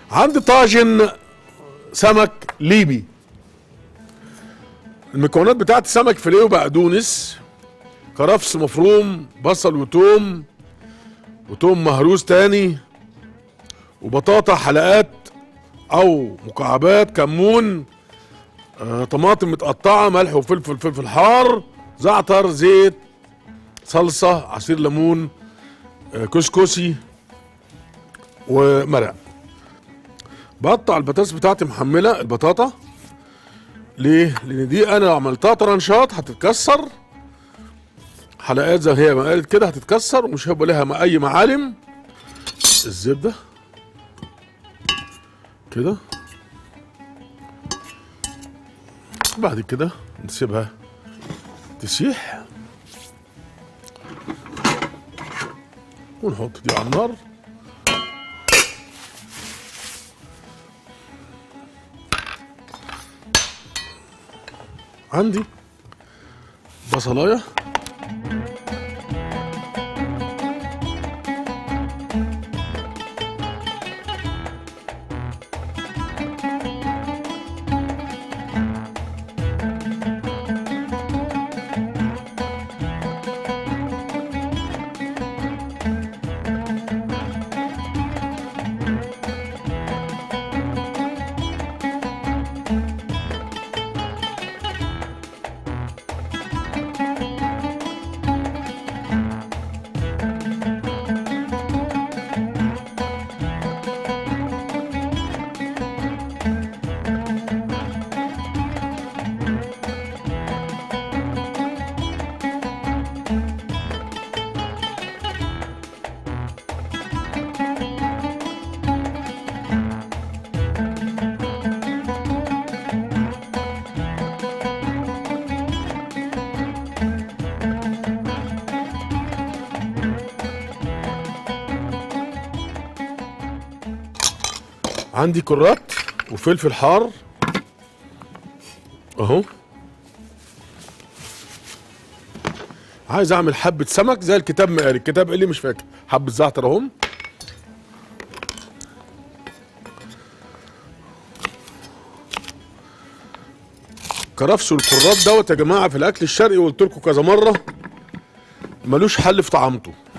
عندي طاجن سمك ليبي المكونات بتاعت السمك فيليه وبقدونس كرفس مفروم بصل وتوم وتوم مهروس تاني وبطاطا حلقات او مكعبات كمون آه، طماطم متقطعه ملح وفلفل فلفل حار زعتر زيت صلصه عصير ليمون آه، كسكسي ومرق بقطع البطاطس بتاعتي محمله البطاطا ليه؟ لان دي انا لو عملتها طرنشات هتتكسر حلقات زي هي ما قالت كده هتتكسر ومش هيبقى لها اي معالم الزبده كده بعد كده نسيبها تسيح ونحط دي على النار عندي بصلايه عندي كرات وفلفل حار اهو عايز اعمل حبه سمك زي الكتاب ما قال الكتاب قال لي مش فاكر حبه زعتر اهم كرفس والكرات دوت يا جماعه في الاكل الشرقي قلت لكم كذا مره ملوش حل في طعامته